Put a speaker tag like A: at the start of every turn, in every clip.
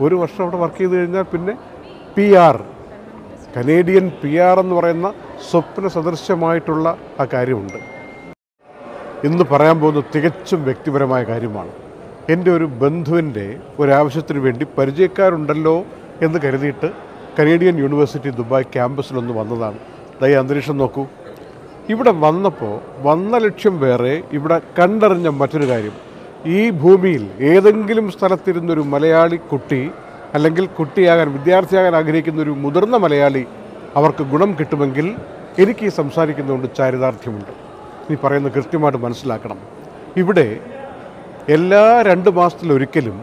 A: ഒരു വർഷം അവിടെ വർക്ക് ചെയ്ത് കഴിഞ്ഞാൽ പിന്നെ P R Canadian P R എന്ന് പറയുന്ന സ്വപ്ന സദൃശമായിട്ടുള്ള ആ കാര്യമുണ്ട് ഇന്ന് പറയാൻ പോകുന്നത് തികച്ചും വ്യക്തിപരമായ കാര്യമാണ് എൻ്റെ ഒരു ബന്ധുവിൻ്റെ ഒരാവശ്യത്തിന് വേണ്ടി പരിചയക്കാരുണ്ടല്ലോ എന്ന് കരുതിയിട്ട് കനേഡിയൻ യൂണിവേഴ്സിറ്റി ദുബായ് ക്യാമ്പസിലൊന്ന് വന്നതാണ് ദയ അന്തരീക്ഷം നോക്കൂ ഇവിടെ വന്നപ്പോൾ വന്ന ലക്ഷ്യം വേറെ ഇവിടെ കണ്ടറിഞ്ഞ മറ്റൊരു കാര്യം ഈ ഭൂമിയിൽ ഏതെങ്കിലും സ്ഥലത്തിരുന്നൊരു മലയാളി കുട്ടി അല്ലെങ്കിൽ കുട്ടിയാകാൻ വിദ്യാർത്ഥിയാകാൻ ആഗ്രഹിക്കുന്ന ഒരു മുതിർന്ന മലയാളി അവർക്ക് ഗുണം കിട്ടുമെങ്കിൽ എനിക്ക് ഈ സംസാരിക്കുന്നതുകൊണ്ട് ചാരിതാർത്ഥ്യമുണ്ട് നീ പറയുന്നത് കൃത്യമായിട്ട് മനസ്സിലാക്കണം ഇവിടെ എല്ലാ രണ്ട് മാസത്തിലൊരിക്കലും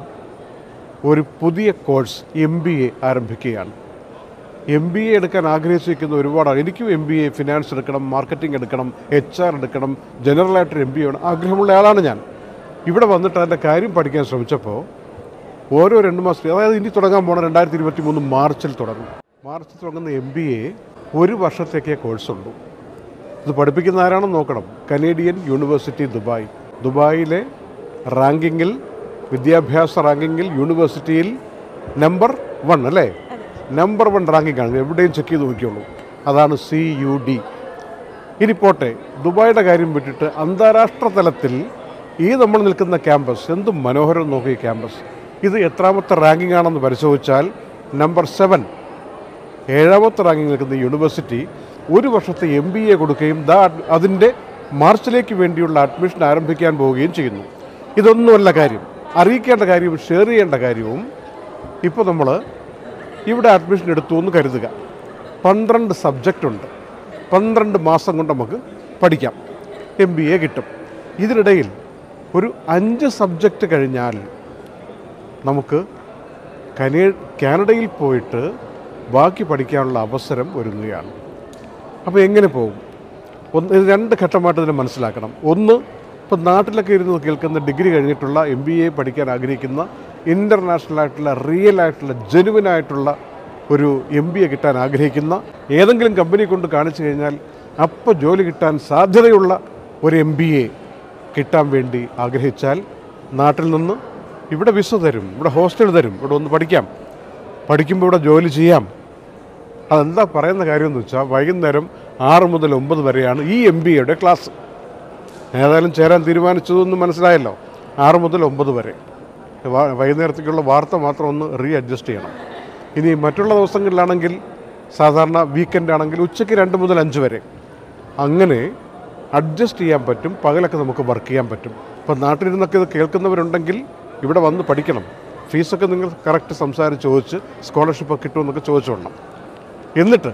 A: ഒരു പുതിയ കോഴ്സ് എം ബി എ ആരംഭിക്കുകയാണ് എം ബി എ എടുക്കാൻ ആഗ്രഹിച്ചിരിക്കുന്ന ഒരുപാടാണ് എനിക്കും എം ബി എ ഫിനാൻസ് എടുക്കണം മാർക്കറ്റിംഗ് എടുക്കണം എച്ച് ആർ എടുക്കണം ജനറലായിട്ടൊരു എം ബി എ വേണം ആഗ്രഹമുള്ള ആളാണ് ഞാൻ ഇവിടെ വന്നിട്ട് അതിൻ്റെ കാര്യം പഠിക്കാൻ ശ്രമിച്ചപ്പോൾ ഓരോ രണ്ട് മാസത്തിൽ അതായത് ഇനി തുടങ്ങാൻ പോണ രണ്ടായിരത്തി ഇരുപത്തി മൂന്ന് മാർച്ചിൽ തുടങ്ങും മാർച്ചിൽ തുടങ്ങുന്ന എം ബി എ ഒരു വർഷത്തേക്കേ കോഴ്സുള്ളൂ ഇത് പഠിപ്പിക്കുന്ന ആരാണെന്ന് നോക്കണം കനേഡിയൻ യൂണിവേഴ്സിറ്റി ദുബായ് ദുബായിലെ റാങ്കിങ്ങിൽ വിദ്യാഭ്യാസ റാങ്കിങ്ങിൽ യൂണിവേഴ്സിറ്റിയിൽ നമ്പർ വൺ അല്ലേ നമ്പർ വൺ റാങ്കിങ് ആണ് എവിടെയും ചെക്ക് ചെയ്ത് നോക്കിയുള്ളൂ അതാണ് സി യു ഡി ഇനി പോട്ടെ ദുബായിയുടെ കാര്യം വിട്ടിട്ട് അന്താരാഷ്ട്ര തലത്തിൽ ഈ നമ്മൾ നിൽക്കുന്ന ക്യാമ്പസ് എന്ത് മനോഹരം നോക്കി ഈ ക്യാമ്പസ് ഇത് എത്രാമത്തെ റാങ്കിങ് ആണെന്ന് പരിശോധിച്ചാൽ നമ്പർ സെവൻ ഏഴാമത്തെ റാങ്കിങ് നിൽക്കുന്ന ഈ യൂണിവേഴ്സിറ്റി ഒരു വർഷത്തെ എം ബി എ കൊടുക്കുകയും ദാ അതിൻ്റെ മാർച്ചിലേക്ക് വേണ്ടിയുള്ള അഡ്മിഷൻ ആരംഭിക്കാൻ പോവുകയും ചെയ്യുന്നു ഇതൊന്നുമല്ല കാര്യം അറിയിക്കേണ്ട കാര്യവും ഷെയർ ചെയ്യേണ്ട കാര്യവും ഇപ്പോൾ നമ്മൾ ഇവിടെ അഡ്മിഷൻ എടുത്തു എന്ന് കരുതുക പന്ത്രണ്ട് സബ്ജക്റ്റ് ഉണ്ട് പന്ത്രണ്ട് മാസം കൊണ്ട് നമുക്ക് പഠിക്കാം എം ബി എ കിട്ടും ഇതിനിടയിൽ ഒരു അഞ്ച് സബ്ജക്റ്റ് കഴിഞ്ഞാൽ നമുക്ക് കനേ കാനഡയിൽ പോയിട്ട് ബാക്കി പഠിക്കാനുള്ള അവസരം ഒരുങ്ങുകയാണ് അപ്പോൾ എങ്ങനെ പോകും ഒന്ന് ഇത് രണ്ട് ഘട്ടമായിട്ട് ഇതിനെ മനസ്സിലാക്കണം ഒന്ന് ഇപ്പം നാട്ടിലൊക്കെ ഇരുന്ന് കേൾക്കുന്ന ഡിഗ്രി കഴിഞ്ഞിട്ടുള്ള എം ബി എ പഠിക്കാൻ ആഗ്രഹിക്കുന്ന ഇൻ്റർനാഷണൽ ആയിട്ടുള്ള റിയൽ ആയിട്ടുള്ള ജെനുവിൻ ആയിട്ടുള്ള ഒരു എം ബി എ കിട്ടാൻ ആഗ്രഹിക്കുന്ന ഏതെങ്കിലും കമ്പനി കൊണ്ട് കാണിച്ചു കഴിഞ്ഞാൽ അപ്പോൾ ജോലി കിട്ടാൻ സാധ്യതയുള്ള ഒരു എം ബി എ കിട്ടാൻ വേണ്ടി ആഗ്രഹിച്ചാൽ നാട്ടിൽ നിന്ന് ഇവിടെ വിസ തരും ഇവിടെ ഹോസ്റ്റൽ തരും ഇവിടെ ഒന്ന് പഠിക്കാം പഠിക്കുമ്പോൾ ഇവിടെ ജോലി ചെയ്യാം അതെന്താ പറയുന്ന കാര്യമെന്ന് വെച്ചാൽ വൈകുന്നേരം ആറ് മുതൽ ഒമ്പത് വരെയാണ് ഈ എം ബി എയുടെ ക്ലാസ് ഏതായാലും ചേരാൻ തീരുമാനിച്ചതെന്ന് മനസ്സിലായല്ലോ ആറ് മുതൽ ഒമ്പത് വരെ വാ- വൈകുന്നേരത്തേക്കുള്ള വാർത്ത മാത്രം ഒന്ന് റീ അഡ്ജസ്റ്റ് ചെയ്യണം ഇനി മറ്റുള്ള ദിവസങ്ങളിലാണെങ്കിൽ സാധാരണ വീക്കെൻഡ് ആണെങ്കിൽ ഉച്ചയ്ക്ക് രണ്ട് മുതൽ അഞ്ച് വരെ അങ്ങനെ അഡ്ജസ്റ്റ് ചെയ്യാൻ പറ്റും പകലൊക്കെ നമുക്ക് വർക്ക് ചെയ്യാൻ പറ്റും ഇപ്പം നാട്ടിലിരുന്നൊക്കെ ഇത് കേൾക്കുന്നവരുണ്ടെങ്കിൽ ഇവിടെ വന്ന് പഠിക്കണം ഫീസൊക്കെ നിങ്ങൾ കറക്റ്റ് സംസാരിച്ച് ചോദിച്ച് സ്കോളർഷിപ്പ് കിട്ടുമെന്നൊക്കെ ചോദിച്ചോളണം എന്നിട്ട്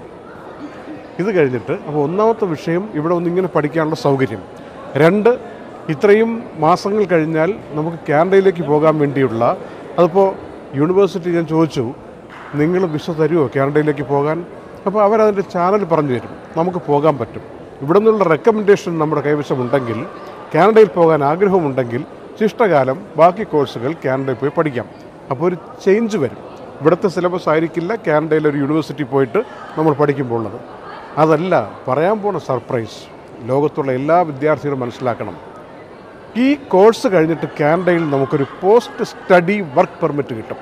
A: ഇത് കഴിഞ്ഞിട്ട് അപ്പോൾ ഒന്നാമത്തെ വിഷയം ഇവിടെ ഒന്നിങ്ങനെ പഠിക്കാനുള്ള സൗകര്യം രണ്ട് ഇത്രയും മാസങ്ങൾ കഴിഞ്ഞാൽ നമുക്ക് കാനഡയിലേക്ക് പോകാൻ വേണ്ടിയുള്ള അതിപ്പോൾ യൂണിവേഴ്സിറ്റി ഞാൻ ചോദിച്ചു നിങ്ങൾ വിസ തരുമോ കാനഡയിലേക്ക് പോകാൻ അപ്പോൾ അവരതിൻ്റെ ചാനൽ പറഞ്ഞു തരും നമുക്ക് പോകാൻ പറ്റും ഇവിടെ നിന്നുള്ള റെക്കമെൻഡേഷൻ നമ്മുടെ കൈവശമുണ്ടെങ്കിൽ കാനഡയിൽ പോകാൻ ആഗ്രഹമുണ്ടെങ്കിൽ ശിഷ്ടകാലം ബാക്കി കോഴ്സുകൾ കാനഡയിൽ പോയി പഠിക്കാം അപ്പോൾ ഒരു ചേഞ്ച് വരും ഇവിടുത്തെ സിലബസ് ആയിരിക്കില്ല കാനഡയിലെ ഒരു യൂണിവേഴ്സിറ്റി പോയിട്ട് നമ്മൾ പഠിക്കുമ്പോൾ ഉള്ളത് അതല്ല പറയാൻ പോണ സർപ്രൈസ് ലോകത്തുള്ള എല്ലാ വിദ്യാർത്ഥികളും മനസ്സിലാക്കണം ഈ കോഴ്സ് കഴിഞ്ഞിട്ട് കാനഡയിൽ നമുക്കൊരു പോസ്റ്റ് സ്റ്റഡി വർക്ക് പെർമിറ്റ് കിട്ടും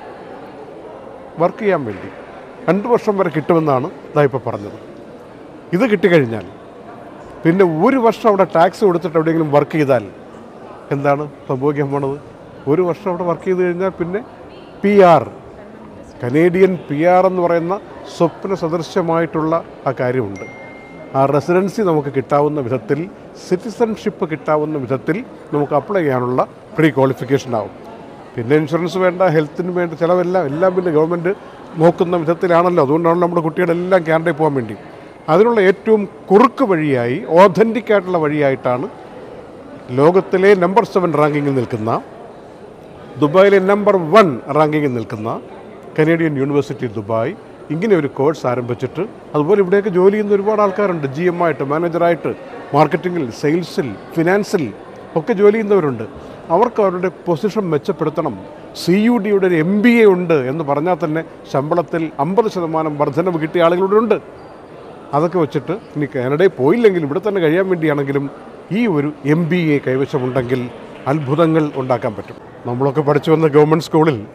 A: വർക്ക് ചെയ്യാൻ വേണ്ടി രണ്ട് വർഷം വരെ കിട്ടുമെന്നാണ് ഇതാ ഇപ്പോൾ പറഞ്ഞത് ഇത് കിട്ടിക്കഴിഞ്ഞാൽ പിന്നെ ഒരു വർഷം അവിടെ ടാക്സ് കൊടുത്തിട്ട് എവിടെയെങ്കിലും വർക്ക് ചെയ്താൽ എന്താണ് സംഭവിക്കാൻ പോണത് ഒരു വർഷം അവിടെ വർക്ക് ചെയ്ത് കഴിഞ്ഞാൽ പിന്നെ P R Canadian P R എന്ന് പറയുന്ന സ്വപ്ന സദൃശ്യമായിട്ടുള്ള ആ കാര്യമുണ്ട് ആ റെസിഡൻസി നമുക്ക് കിട്ടാവുന്ന വിധത്തിൽ സിറ്റിസൺഷിപ്പ് കിട്ടാവുന്ന വിധത്തിൽ നമുക്ക് അപ്ലൈ ചെയ്യാനുള്ള പ്രീ ക്വാളിഫിക്കേഷൻ ആവും പിന്നെ ഇൻഷുറൻസ് വേണ്ട ഹെൽത്തിന് വേണ്ട ചിലവെല്ലാം എല്ലാം പിന്നെ ഗവൺമെൻറ് നോക്കുന്ന വിധത്തിലാണല്ലോ അതുകൊണ്ടാണ് നമ്മുടെ കുട്ടികളെല്ലാം കാനഡയിൽ പോകാൻ വേണ്ടി അതിനുള്ള ഏറ്റവും കുറുക്ക് വഴിയായി ഓതൻറ്റിക് ആയിട്ടുള്ള വഴിയായിട്ടാണ് ലോകത്തിലെ നമ്പർ സെവൻ റാങ്കിങ്ങിൽ നിൽക്കുന്ന ദുബായിലെ നമ്പർ വൺ റാങ്കിങ്ങിൽ നിൽക്കുന്ന കനേഡിയൻ യൂണിവേഴ്സിറ്റി ദുബായ് ഇങ്ങനെ ഒരു കോഴ്സ് ആരംഭിച്ചിട്ട് അതുപോലെ ഇവിടെയൊക്കെ ജോലി ചെയ്യുന്ന ഒരുപാട് ആൾക്കാരുണ്ട് ജി എം ആയിട്ട് മാനേജറായിട്ട് മാർക്കറ്റിങ്ങിൽ സെയിൽസിൽ ഫിനാൻസിൽ ഒക്കെ ജോലി ചെയ്യുന്നവരുണ്ട് അവർക്ക് അവരുടെ പൊസിഷൻ മെച്ചപ്പെടുത്തണം സി യു ഡിയുടെ ഒരു എം ബി എ ഉണ്ട് എന്ന് പറഞ്ഞാൽ തന്നെ ശമ്പളത്തിൽ അമ്പത് ശതമാനം വർധനവ് കിട്ടിയ ആളുകളുടെ ഉണ്ട് അതൊക്കെ വെച്ചിട്ട് ഇനി കാനഡയിൽ പോയില്ലെങ്കിലും ഇവിടെ തന്നെ കഴിയാൻ വേണ്ടിയാണെങ്കിലും ഈ ഒരു എം ബി എ കൈവശമുണ്ടെങ്കിൽ അത്ഭുതങ്ങൾ ഉണ്ടാക്കാൻ പറ്റും നമ്മളൊക്കെ പഠിച്ചു വന്ന ഗവൺമെൻറ് സ്കൂളിൽ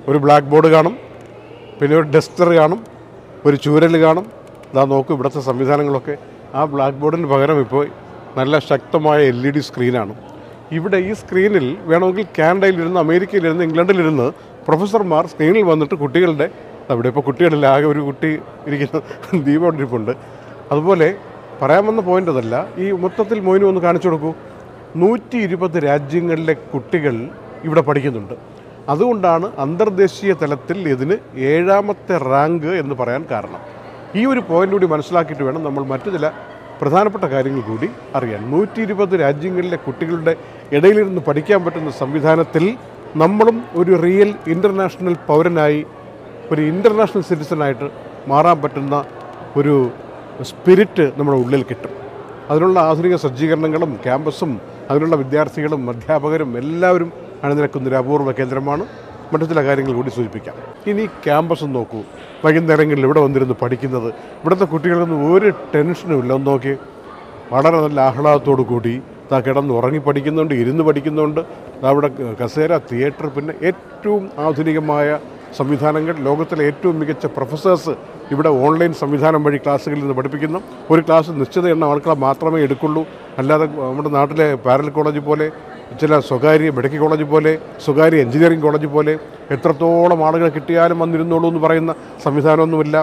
A: ഒരു ബ്ലാക്ക് ബോർഡ് കാണും പിന്നെ ഒരു ഡസ്റ്റർ കാണും ഒരു ചൂരൽ കാണും ഇതാ നോക്കൂ ഇവിടുത്തെ സംവിധാനങ്ങളൊക്കെ ആ ബ്ലാക്ക് ബോർഡിന് പകരം ഇപ്പോൾ നല്ല ശക്തമായ എൽ ഇ ഡി സ്ക്രീനാണ് ഇവിടെ ഈ സ്ക്രീനിൽ വേണമെങ്കിൽ കാനഡയിലിരുന്ന് അമേരിക്കയിലിരുന്ന് ഇംഗ്ലണ്ടിലിരുന്ന് പ്രൊഫസർമാർ സ്ക്രീനിൽ വന്നിട്ട് കുട്ടികളുടെ അവിടെ ഇപ്പോൾ കുട്ടികളിൽ ആകെ ഒരു കുട്ടി ഇരിക്കുന്ന ദീപം ഇരിപ്പുണ്ട് അതുപോലെ പറയാൻ വന്ന പോയിന്റ് അതല്ല ഈ മൊത്തത്തിൽ മോയിനും ഒന്ന് കാണിച്ചു കൊടുക്കൂ നൂറ്റി ഇരുപത് രാജ്യങ്ങളിലെ കുട്ടികൾ ഇവിടെ പഠിക്കുന്നുണ്ട് അതുകൊണ്ടാണ് അന്തർദേശീയ തലത്തിൽ ഇതിന് ഏഴാമത്തെ റാങ്ക് എന്ന് പറയാൻ കാരണം ഈ ഒരു പോയിന്റ് കൂടി മനസ്സിലാക്കിയിട്ട് വേണം നമ്മൾ മറ്റു ചില പ്രധാനപ്പെട്ട കാര്യങ്ങൾ കൂടി അറിയാൻ നൂറ്റി ഇരുപത് രാജ്യങ്ങളിലെ കുട്ടികളുടെ ഇടയിലിരുന്ന് പഠിക്കാൻ പറ്റുന്ന സംവിധാനത്തിൽ നമ്മളും ഒരു റിയൽ ഇൻ്റർനാഷണൽ പൗരനായി ഒരു ഇൻ്റർനാഷണൽ സിറ്റിസണായിട്ട് മാറാൻ പറ്റുന്ന ഒരു സ്പിരിറ്റ് നമ്മുടെ ഉള്ളിൽ കിട്ടും അതിനുള്ള ആധുനിക സജ്ജീകരണങ്ങളും ക്യാമ്പസും അതിനുള്ള വിദ്യാർത്ഥികളും അധ്യാപകരും എല്ലാവരും അണിനിരക്കുന്ന ഒരു അപൂർവ കേന്ദ്രമാണ് മറ്റു ചില കാര്യങ്ങൾ കൂടി സൂചിപ്പിക്കാം ഇനി ക്യാമ്പസ് നോക്കൂ വൈകുന്നേരങ്ങളിൽ ഇവിടെ വന്നിരുന്ന് പഠിക്കുന്നത് ഇവിടുത്തെ കുട്ടികൾക്കൊന്നും ഒരു ടെൻഷനും ഇല്ല ഒന്ന് നോക്കി വളരെ നല്ല ആഹ്ലാദത്തോടു കൂടി ദാ കിടന്ന് ഉറങ്ങി പഠിക്കുന്നുണ്ട് ഇരുന്ന് പഠിക്കുന്നുണ്ട് ദാ അവിടെ കസേര തിയേറ്റർ പിന്നെ ഏറ്റവും ആധുനികമായ സംവിധാനങ്ങൾ ലോകത്തിലെ ഏറ്റവും മികച്ച പ്രൊഫസേഴ്സ് ഇവിടെ ഓൺലൈൻ സംവിധാനം വഴി ക്ലാസ്സുകളിൽ നിന്ന് പഠിപ്പിക്കുന്നു ഒരു ക്ലാസ് നിശ്ചിത എണ്ണം ആൾക്കാരെ മാത്രമേ എടുക്കുള്ളൂ അല്ലാതെ നമ്മുടെ നാട്ടിലെ പാരൽ കോളേജ് പോലെ ചില സ്വകാര്യ മെഡിക്കൽ കോളേജ് പോലെ സ്വകാര്യ എഞ്ചിനീയറിംഗ് കോളേജ് പോലെ എത്രത്തോളം ആളുകൾ കിട്ടിയാലും വന്നിരുന്നോളൂ എന്ന് പറയുന്ന സംവിധാനമൊന്നുമില്ല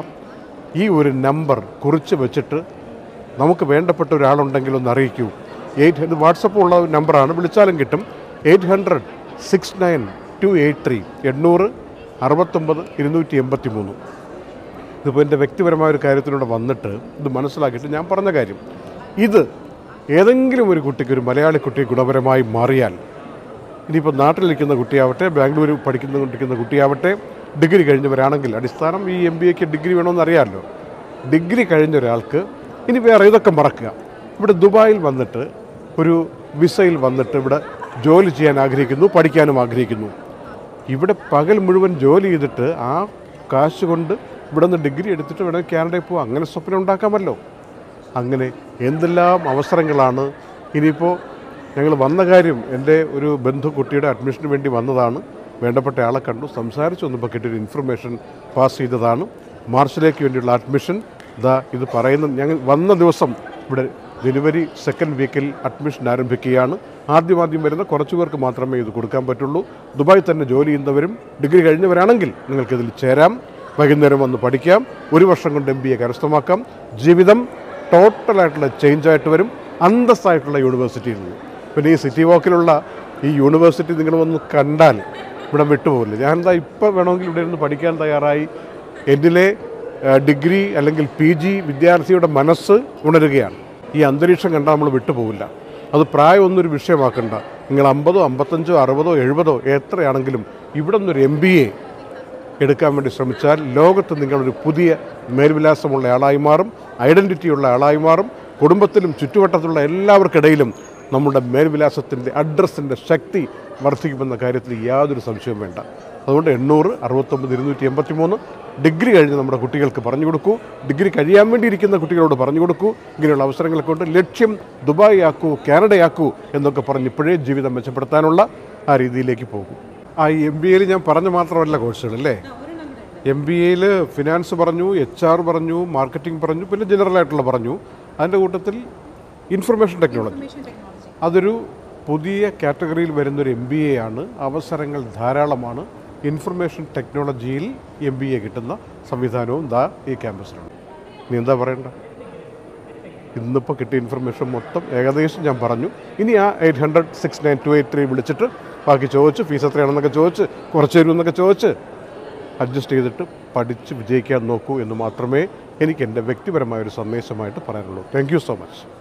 A: ഈ ഒരു നമ്പർ കുറിച്ച് വെച്ചിട്ട് നമുക്ക് വേണ്ടപ്പെട്ട ഒരാളുണ്ടെങ്കിൽ ഒന്ന് അറിയിക്കൂ എയ്റ്റ് ഇത് വാട്സപ്പ് ഉള്ള നമ്പറാണ് വിളിച്ചാലും കിട്ടും eight hundred six nine two eight three എണ്ണൂറ് അറുപത്തൊമ്പത് ഇരുന്നൂറ്റി എൺപത്തി മൂന്ന് ഇതിപ്പോൾ എൻ്റെ വ്യക്തിപരമായ ഒരു കാര്യത്തിലൂടെ വന്നിട്ട് ഇത് മനസ്സിലാക്കിയിട്ട് ഞാൻ പറഞ്ഞ കാര്യം ഇത് ഏതെങ്കിലും ഒരു കുട്ടിക്ക് ഒരു മലയാളി കുട്ടി ഗുണപരമായി മാറിയാൽ ഇനിയിപ്പോൾ നാട്ടിലിരിക്കുന്ന കുട്ടിയാവട്ടെ ബാംഗ്ലൂർ പഠിക്കുന്ന പഠിക്കുന്ന കുട്ടിയാവട്ടെ ഡിഗ്രി കഴിഞ്ഞവരാണെങ്കിൽ അടിസ്ഥാനം ഈ എം ബി എക്ക് ഡിഗ്രി വേണമെന്ന് അറിയാമല്ലോ ഡിഗ്രി കഴിഞ്ഞ ഒരാൾക്ക് ഇനി വേറെ ഇതൊക്കെ മറക്കുക ഇവിടെ ദുബായിൽ വന്നിട്ട് ഒരു വിസയിൽ വന്നിട്ട് ഇവിടെ ജോലി ചെയ്യാൻ ആഗ്രഹിക്കുന്നു പഠിക്കാനും ആഗ്രഹിക്കുന്നു ഇവിടെ പകൽ മുഴുവൻ ജോലി ചെയ്തിട്ട് ആ കാശ് കൊണ്ട് ഇവിടെ നിന്ന് ഡിഗ്രി എടുത്തിട്ട് വേണമെങ്കിൽ കാനഡയിൽ പോകാം അങ്ങനെ സ്വപ്നം ഉണ്ടാക്കാമല്ലോ അങ്ങനെ എന്തെല്ലാം അവസരങ്ങളാണ് ഇനിയിപ്പോൾ ഞങ്ങൾ വന്ന കാര്യം എൻ്റെ ഒരു ബന്ധു കുട്ടിയുടെ അഡ്മിഷന് വേണ്ടി വന്നതാണ് വേണ്ടപ്പെട്ട ആളെ കണ്ടു സംസാരിച്ചു വന്നപ്പോൾ കിട്ടിയൊരു ഇൻഫർമേഷൻ പാസ് ചെയ്തതാണ് മാർച്ചിലേക്ക് വേണ്ടിയുള്ള അഡ്മിഷൻ ഇതാ ഇത് പറയുന്ന ഞങ്ങൾ വന്ന ദിവസം ഇവിടെ ജനുവരി സെക്കൻഡ് വീക്കിൽ അഡ്മിഷൻ ആരംഭിക്കുകയാണ് ആദ്യം ആദ്യം വരുന്ന കുറച്ച് പേർക്ക് മാത്രമേ ഇത് കൊടുക്കാൻ പറ്റുള്ളൂ ദുബായിൽ തന്നെ ജോലി ചെയ്യുന്നവരും ഡിഗ്രി കഴിഞ്ഞവരാണെങ്കിൽ നിങ്ങൾക്കിതിൽ ചേരാം വൈകുന്നേരം വന്ന് പഠിക്കാം ഒരു വർഷം കൊണ്ട് എം ബി എ കരസ്ഥമാക്കാം ജീവിതം ടോട്ടലായിട്ടുള്ള ചേഞ്ച് ആയിട്ട് വരും അന്തസ്സായിട്ടുള്ള യൂണിവേഴ്സിറ്റിയിൽ നിന്ന് പിന്നെ ഈ സിറ്റി വാക്കിലുള്ള ഈ യൂണിവേഴ്സിറ്റി നിങ്ങൾ വന്ന് കണ്ടാൽ ഇവിടെ വിട്ടുപോകില്ല ഞാൻ എന്താ ഇപ്പോൾ വേണമെങ്കിൽ ഇവിടെ ഇരുന്ന് പഠിക്കാൻ തയ്യാറായി എന്നിലെ ആ, ഡിഗ്രി അല്ലെങ്കിൽ പി ജി വിദ്യാർത്ഥിയുടെ മനസ്സ് ഉണരുകയാണ് ഈ അന്തരീക്ഷം കണ്ടാൽ നമ്മൾ വിട്ടുപോകില്ല അത് പ്രായമൊന്നും ഒരു വിഷയമാക്കണ്ട നിങ്ങൾ അമ്പതോ അമ്പത്തഞ്ചോ അറുപതോ എഴുപതോ എത്രയാണെങ്കിലും ഇവിടെ നിന്നൊരു എം ബി എ എടുക്കാൻ വേണ്ടി ശ്രമിച്ചാൽ ലോകത്ത് നിങ്ങളൊരു പുതിയ മേൽവിലാസമുള്ള ആളായി മാറും ഐഡൻറ്റിറ്റിയുള്ള ആളായി മാറും കുടുംബത്തിലും ചുറ്റുവട്ടത്തുള്ള എല്ലാവർക്കിടയിലും നമ്മുടെ മേൽവിലാസത്തിൻ്റെ അഡ്രസ്സിൻ്റെ ശക്തി വർദ്ധിക്കുമെന്ന കാര്യത്തിൽ യാതൊരു സംശയവും വേണ്ട അതുകൊണ്ട് എണ്ണൂറ് അറുപത്തൊമ്പത് ഇരുന്നൂറ്റി എൺപത്തി മൂന്ന് ഡിഗ്രി കഴിഞ്ഞ് നമ്മുടെ കുട്ടികൾക്ക് പറഞ്ഞു കൊടുക്കൂ ഡിഗ്രി കഴിയാൻ വേണ്ടി ഇരിക്കുന്ന കുട്ടികളോട് പറഞ്ഞു കൊടുക്കൂ ഇങ്ങനെയുള്ള അവസരങ്ങളെ കൊണ്ട് ലക്ഷ്യം ദുബായ് ആക്കൂ കാനഡയാക്കൂ എന്നൊക്കെ പറഞ്ഞ് ഇപ്പോഴേ ജീവിതം മെച്ചപ്പെടുത്താനുള്ള ആ രീതിയിലേക്ക് പോകും ആ എം ബി എയിൽ ഞാൻ പറഞ്ഞ മാത്രമല്ല കോഴ്സുകൾ അല്ലേ എം ബി എയിൽ ഫിനാൻസ് പറഞ്ഞു എച്ച് ആർ പറഞ്ഞു മാർക്കറ്റിംഗ് പറഞ്ഞു പിന്നെ ജനറൽ ആയിട്ടുള്ള പറഞ്ഞു അതിൻ്റെ കൂട്ടത്തിൽ ഇൻഫർമേഷൻ ടെക്നോളജി അതൊരു പുതിയ കാറ്റഗറിയിൽ വരുന്നൊരു എം ബി എ ആണ് അവസരങ്ങൾ ധാരാളമാണ് ഇൻഫർമേഷൻ ടെക്നോളജിയിൽ എം ബി എ കിട്ടുന്ന സംവിധാനവും ദാ ഈ ക്യാമ്പസിലുണ്ട് നീ എന്താ പറയണ്ട ഇന്നിപ്പോൾ കിട്ടിയ ഇൻഫർമേഷൻ മൊത്തം ഏകദേശം ഞാൻ പറഞ്ഞു ഇനി ആ eight hundred six nine two eight three വിളിച്ചിട്ട് ബാക്കി ചോദിച്ച് ഫീസ് എത്രയാണെന്നൊക്കെ ചോദിച്ച് കുറച്ച് തരുമെന്നൊക്കെ ചോദിച്ച് അഡ്ജസ്റ്റ് ചെയ്തിട്ട് പഠിച്ച് വിജയിക്കാൻ നോക്കൂ എന്ന് മാത്രമേ എനിക്ക് എൻ്റെ വ്യക്തിപരമായ ഒരു സന്ദേശമായിട്ട് പറയാനുള്ളൂ താങ്ക് യു സോ മച്ച്